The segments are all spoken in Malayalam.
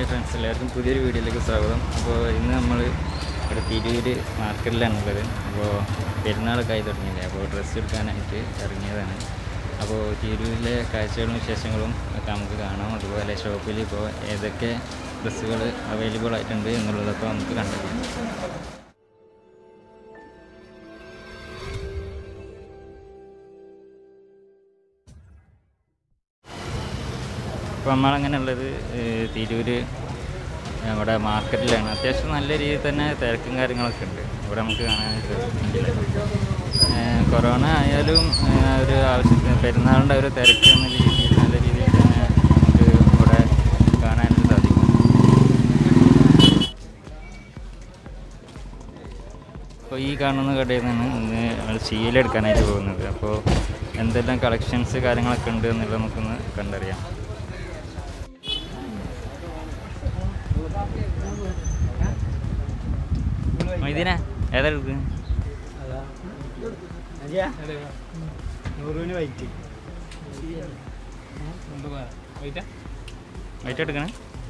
ഹായ് ഫ്രണ്ട്സ് എല്ലാവർക്കും പുതിയൊരു വീഡിയോയിലേക്ക് സ്വാഗതം അപ്പോൾ ഇന്ന് നമ്മൾ ഇവിടെ തിരൂര് മാർക്കറ്റിലാണുള്ളത് അപ്പോൾ പെരുന്നാളൊക്കെ ആയി തുടങ്ങിയില്ലേ അപ്പോൾ ഡ്രസ്സ് എടുക്കാനായിട്ട് ഇറങ്ങിയതാണ് അപ്പോൾ തിരൂരിലെ കാഴ്ചകളും വിശേഷങ്ങളും ഒക്കെ നമുക്ക് കാണാം അതുപോലെ ഷോപ്പിൽ ഇപ്പോൾ ഏതൊക്കെ ഡ്രസ്സുകൾ അവൈലബിൾ ആയിട്ടുണ്ട് എന്നുള്ളതൊക്കെ നമുക്ക് കണ്ടെത്താം അപ്പോൾ നമ്മളങ്ങനെ ഉള്ളത് ഏഹ്, തിരൂര് നമ്മുടെ മാർക്കറ്റിലാണ് അത്യാവശ്യം നല്ല രീതിയിൽ തന്നെ തിരക്കും കാര്യങ്ങളൊക്കെ ഉണ്ട് ഇവിടെ നമുക്ക് കാണാനായിട്ട് ഉണ്ടല്ലേ. ഏഹ്, കൊറോണ ആയാലും ഏഹ്, ഒരു ആവശ്യത്തിന് പെരുന്നാളിൻ്റെ ഒരു തിരക്ക് എന്ന രീതിയിൽ നല്ല രീതിയിൽ തന്നെ നമുക്ക് ഇവിടെ കാണാനായിട്ട് സാധിക്കും അപ്പോൾ ഈ കാണുന്ന കടയിൽ നിന്ന് ഇന്ന് നമ്മൾ ശീല എടുക്കാനായിട്ട് പോകുന്നത് അപ്പോൾ എന്തെല്ലാം കളക്ഷൻസ് കാര്യങ്ങളൊക്കെ ഉണ്ട് എന്നുള്ളത് നമുക്കൊന്ന് കണ്ടറിയാം മൊയ്തീന ഏതാ എടുക്കുന്നത് നൂറിന് വൈറ്റ് വൈറ്റ് എടുക്കണേ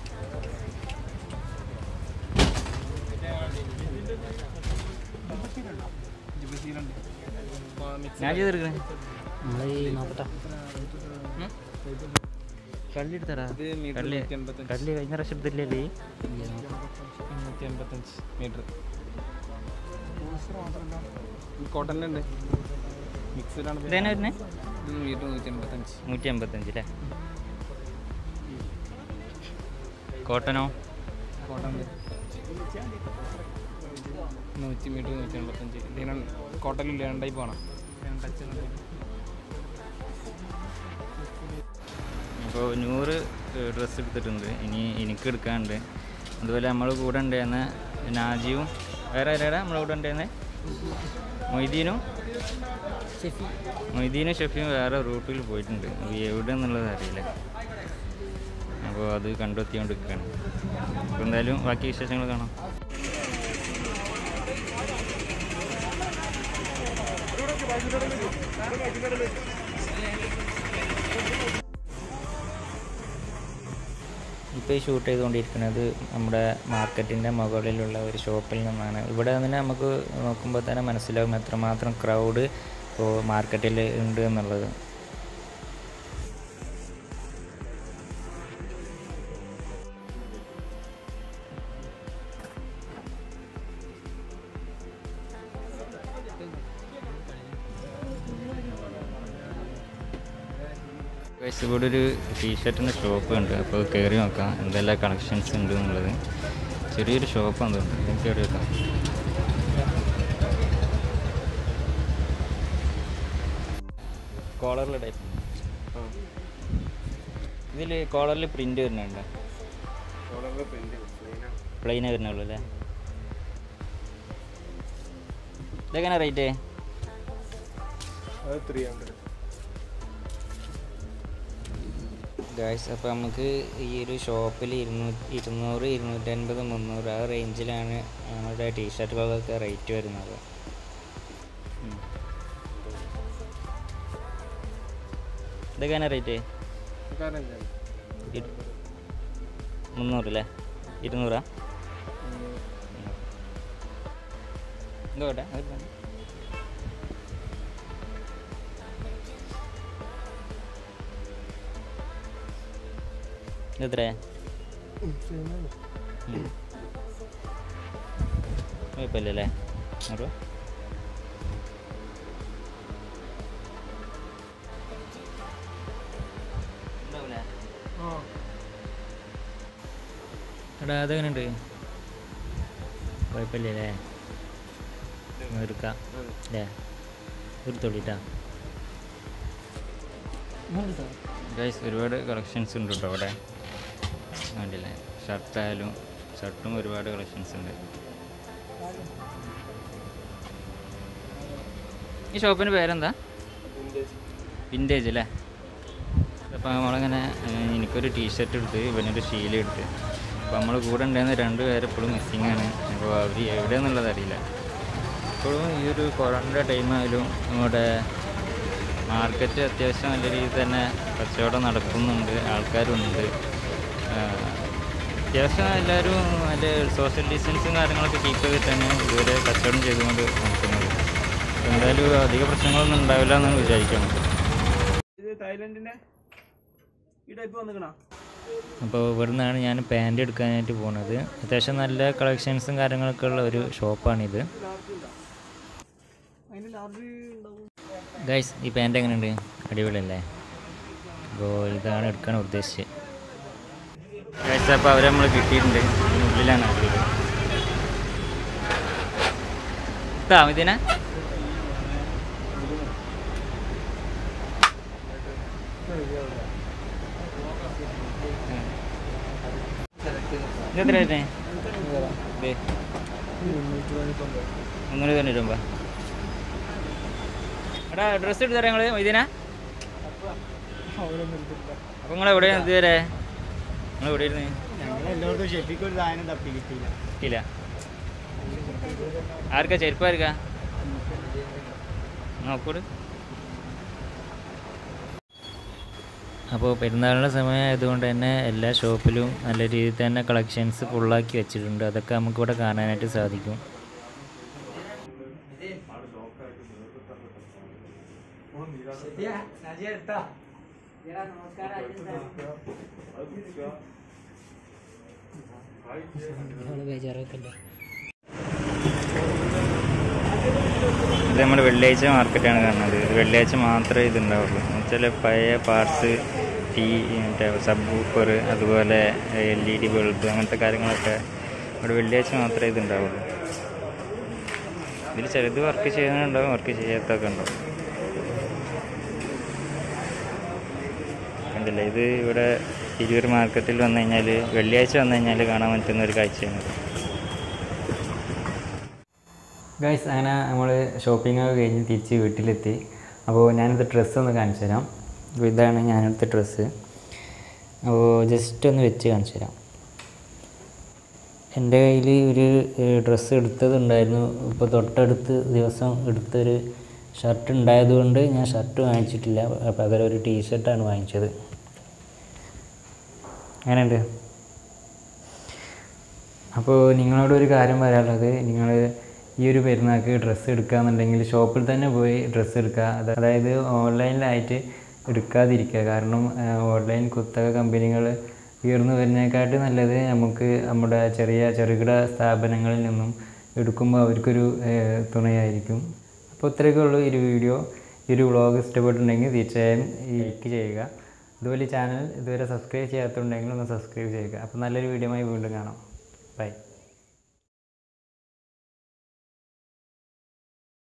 ഞാൻ ചെയ്തെടുക്കണേ നമ്മൾ ഈ നോക്കട്ടെ കള്ളി എടുത്തടാ കള്ളി കള്ളി കഴിഞ്ഞ പ്രാവശ്യം എടുത്തില്ലേ മുന്നൂറ്റി എൺപത്തഞ്ച് മീറ്റർ കോട്ടൻ്റെ ഉണ്ട് മിക്സിലാണ് ഇതേനെ വരുന്നേ മീറ്റർ നൂറ്റി എൺപത്തഞ്ച് നൂറ്റി എൺപത്തഞ്ച് അല്ലേ കോട്ടനോ കോട്ടൺ നൂറ്റി മീറ്റർ നൂറ്റി എൺപത്തഞ്ച് ഇതിനാണ് കോട്ടണില്ല രണ്ടായി പോകണം അപ്പോൾ നൂറ് ഡ്രസ്സ് എടുത്തിട്ടുണ്ട് ഇനി എനിക്ക് എടുക്കാനുണ്ട് അതുപോലെ നമ്മൾ കൂടെ ഉണ്ടായിരുന്ന നാജിയും വേറെ ആരാടാ നമ്മളെ കൂടെ ഉണ്ടായിരുന്നത് മൊയ്തീനും മൊയ്തീനും ഷെഫിയും വേറെ റൂട്ടിൽ പോയിട്ടുണ്ട് അപ്പോൾ എവിടെ എന്നുള്ളത് അറിയില്ല അപ്പോൾ അത് കണ്ടെത്തിക്കൊണ്ട് നിൽക്കുകയാണ് അപ്പോൾ എന്തായാലും ബാക്കി വിശേഷങ്ങൾ കാണാം ഇപ്പോൾ ഈ ഷൂട്ട് ചെയ്തുകൊണ്ടിരിക്കുന്നത് നമ്മുടെ മാർക്കറ്റിൻ്റെ മുകളിലുള്ള ഒരു ഷോപ്പിൽ നിന്നാണ് ഇവിടെ നിന്ന് നമുക്ക് നോക്കുമ്പോൾ തന്നെ മനസ്സിലാകും എത്രമാത്രം ക്രൗഡ് ഇപ്പോൾ മാർക്കറ്റിൽ ഉണ്ട് എന്നുള്ളത് Guys, ഇവിടെ ഒരു ടീഷർട്ടിൻ്റെ ഷോപ്പ് ഉണ്ട് അപ്പോൾ കയറി നോക്കാം എന്തെല്ലാം കളക്ഷൻസ് ഉണ്ട് എന്നുള്ളത് ചെറിയൊരു ഷോപ്പാണ് തോന്നുന്നു ഇത് കയറി നോക്കാം കോളറിലെ ടൈപ്പ് ഇതിൽ കോളറിൽ പ്രിൻ്റ് വരുന്നുണ്ട് പ്ലെയിനേ വരുന്നുള്ളൂ അല്ലേ ഇതെങ്ങനെ റേറ്റ് അത് ത്രീ ഹൺഡ്രഡ് ഗായ്സ് അപ്പോൾ നമുക്ക് ഈ ഒരു ഷോപ്പിൽ ഇരുന്നൂറ്റി ഇരുന്നൂറ് ഇരുന്നൂറ്റൻപത് മുന്നൂറ് ആ റേഞ്ചിലാണ് നമ്മുടെ ടീഷർട്ടുകൾക്കൊക്കെ റേറ്റ് വരുന്നത് ഉം. ഇതൊക്കെയാണ് റേറ്റ് മുന്നൂറ് അല്ലേ ഇരുന്നൂറാ എന്തോട്ടെ എത്രയാ കുഴപ്പമില്ലല്ലേ നൂറ് എടാ അതെങ്ങനെയുണ്ട് കുഴപ്പമില്ലല്ലേ എടുക്കാം അല്ലേ എടുത്തോളിട്ടാ ഗൈസ് ഒരുപാട് കളക്ഷൻസ് ഉണ്ട് കേട്ടോ അവിടെ കണ്ടില്ലേ ഷർട്ടായാലും ഷർട്ടും ഒരുപാട് കളക്ഷൻസ് ഉണ്ട് ഈ ഷോപ്പിൻ്റെ പേരെന്താ വിൻറ്റേജ് അല്ലേ അപ്പോൾ നമ്മളങ്ങനെ ഏഹ്, എനിക്കൊരു ടീഷർട്ട് എടുത്ത് ഇവനൊരു ഷീല എടുത്ത് അപ്പോൾ നമ്മൾ കൂടെ ഉണ്ടായിരുന്ന രണ്ട് പേര് ഇപ്പോഴും മിസ്സിങ് ആണ് അപ്പോൾ അവർ എവിടെയെന്നുള്ളത് അറിയില്ല ഇപ്പോഴും ഈ ഒരു കൊറോണയുടെ ടൈമായാലും നമ്മുടെ മാർക്കറ്റ് അത്യാവശ്യം നല്ല രീതിയിൽ തന്നെ കച്ചവടം നടക്കുന്നുണ്ട് ആൾക്കാരുണ്ട് അത്യാവശ്യം എല്ലാവരും നല്ല സോഷ്യൽ ഡിസ്റ്റൻസും കാര്യങ്ങളൊക്കെ കീപ്പ് ചെയ്തിട്ട് തന്നെ ഇതുവരെ കച്ചവടം ചെയ്തുകൊണ്ട് നടക്കുന്നത് എന്തായാലും അധിക പ്രശ്നങ്ങളൊന്നും ഉണ്ടാവില്ല എന്നാണ് വിചാരിക്കുന്നത് ഇത് തായ്ലൻഡിന്റെ ഈ ടൈപ്പ് വന്നിക്കണ അപ്പോൾ ഇവിടെ നിന്നാണ് ഞാൻ പാൻറ് എടുക്കാനായിട്ട് പോകുന്നത് അത്യാവശ്യം നല്ല കളക്ഷൻസും കാര്യങ്ങളൊക്കെ ഉള്ള ഒരു ഷോപ്പാണിത് അതിന് ലാർജ് ഉണ്ടാവും ഗൈസ് ഈ പാൻറ് എങ്ങനെയുണ്ട് അടിപൊളിയല്ലേ അപ്പോൾ ഇതാണ് എടുക്കാൻ ഉദ്ദേശിച്ചത് ഗൈസ് അപ്പോൾ അവരെ നമ്മൾ കിട്ടിയിട്ടുണ്ട് ഉള്ളിലാണ് ഉള്ളത് ഇതാ ഇതിനെ ഇതെത്ര വരുന്നേ ഇത് മുന്നൂറ്റി തൊണ്ണൂറ്റി രൂപ എടാ ഡ്രസ്സ് എടുത്ത് തരാം നിങ്ങൾ ഇതിനാ അപ്പോൾ നിങ്ങൾ എവിടെയാണ് ഇതുവരെ നിങ്ങൾ എവിടെ ഇരുന്ന് ഞങ്ങൾ എല്ലാവർക്കും ഷെഫിക്ക് ഒരു സാധനം തപ്പി കിട്ടിയില്ല ഇല്ല ആർക്കാ ചെരുപ്പ് ആർക്കാ നോക്കൂട് അപ്പോൾ പെരുന്നാളിൻ്റെ സമയമായതുകൊണ്ട് തന്നെ എല്ലാ ഷോപ്പിലും നല്ല രീതിയിൽ തന്നെ കളക്ഷൻസ് ഫുള്ളാക്കി വെച്ചിട്ടുണ്ട് അതൊക്കെ നമുക്കിവിടെ കാണാനായിട്ട് സാധിക്കും ഇത് നമ്മൾ വെള്ളിയാഴ്ച മാർക്കറ്റാണ് കാണുന്നത് ഇത് വെള്ളിയാഴ്ച മാത്രമേ ഇതുണ്ടാവുള്ളൂ എന്നുവെച്ചാൽ പഴയ പാർട്സ് ടി മറ്റേ സബ് വൂപ്പർ അതുപോലെ എൽ ഇ ഡി ബൾബ് അങ്ങനത്തെ കാര്യങ്ങളൊക്കെ ഇവിടെ വെള്ളിയാഴ്ച മാത്രമേ ഇതുണ്ടാവുള്ളൂ ഇതിൽ ചിലത് വർക്ക് ചെയ്യുന്നുണ്ടാവും വർക്ക് ചെയ്യാത്തൊക്കെ ഉണ്ടാവും കണ്ടില്ലേ ഇത് ഇവിടെ തിരൂർ മാർക്കറ്റിൽ വന്നു കഴിഞ്ഞാൽ വെള്ളിയാഴ്ച വന്നു കഴിഞ്ഞാൽ കാണാൻ പറ്റുന്ന ഒരു കാഴ്ചയാണ് ഗൈസ് അങ്ങനെ നമ്മൾ ഷോപ്പിംഗ് ഒക്കെ കഴിഞ്ഞ് തിരിച്ച് വീട്ടിലെത്തി അപ്പോൾ ഞാനിത് ഡ്രസ്സ് ഒന്ന് കാണിച്ചു തരാം അപ്പോൾ ഇതാണ് ഞാനെടുത്ത ഡ്രസ്സ് അപ്പോൾ ജസ്റ്റ് ഒന്ന് വെച്ച് കാണിച്ചു തരാം എൻ്റെ കയ്യിൽ ഒരു ഡ്രസ്സ് എടുത്തതുണ്ടായിരുന്നു ഇപ്പോൾ തൊട്ടടുത്ത് ദിവസം എടുത്തൊരു ഷർട്ട് ഉണ്ടായതുകൊണ്ട് ഞാൻ ഷർട്ട് വാങ്ങിച്ചിട്ടില്ല പകരം ഒരു ടീഷർട്ടാണ് വാങ്ങിച്ചത് അങ്ങനെയുണ്ട് അപ്പോൾ നിങ്ങളോട് ഒരു കാര്യം പറയാനുള്ളത് നിങ്ങൾ ഈ ഒരു പെരുന്നാൾക്ക് ഡ്രസ്സ് എടുക്കുകയെന്നുണ്ടെങ്കിൽ ഷോപ്പിൽ തന്നെ പോയി ഡ്രസ്സ് എടുക്കുക അത് അതായത് ഓൺലൈനിലായിട്ട് എടുക്കാതിരിക്കുക കാരണം ഓൺലൈൻ കുത്തക കമ്പനികൾ ഉയർന്നു വരുന്നതിനെക്കാട്ടി നല്ലത് നമുക്ക് നമ്മുടെ ചെറിയ ചെറുകിട സ്ഥാപനങ്ങളിൽ നിന്നും എടുക്കുമ്പോൾ അവർക്കൊരു ഏഹ്, തുണയായിരിക്കും അപ്പോൾ ഇത്രയൊക്കെ ഉള്ളൂ ഈ ഒരു വീഡിയോ ഈ ഒരു വ്ളോഗ് ഇഷ്ടപ്പെട്ടിട്ടുണ്ടെങ്കിൽ തീർച്ചയായും ലൈക്ക് ചെയ്യുക അതുപോലെ ഈ ചാനൽ ഇതുവരെ സബ്സ്ക്രൈബ് ചെയ്യാത്തതുണ്ടെങ്കിൽ ഒന്ന് സബ്സ്ക്രൈബ് ചെയ്യുക അപ്പോൾ നല്ലൊരു വീഡിയോയുമായി വീണ്ടും കാണാം ബൈ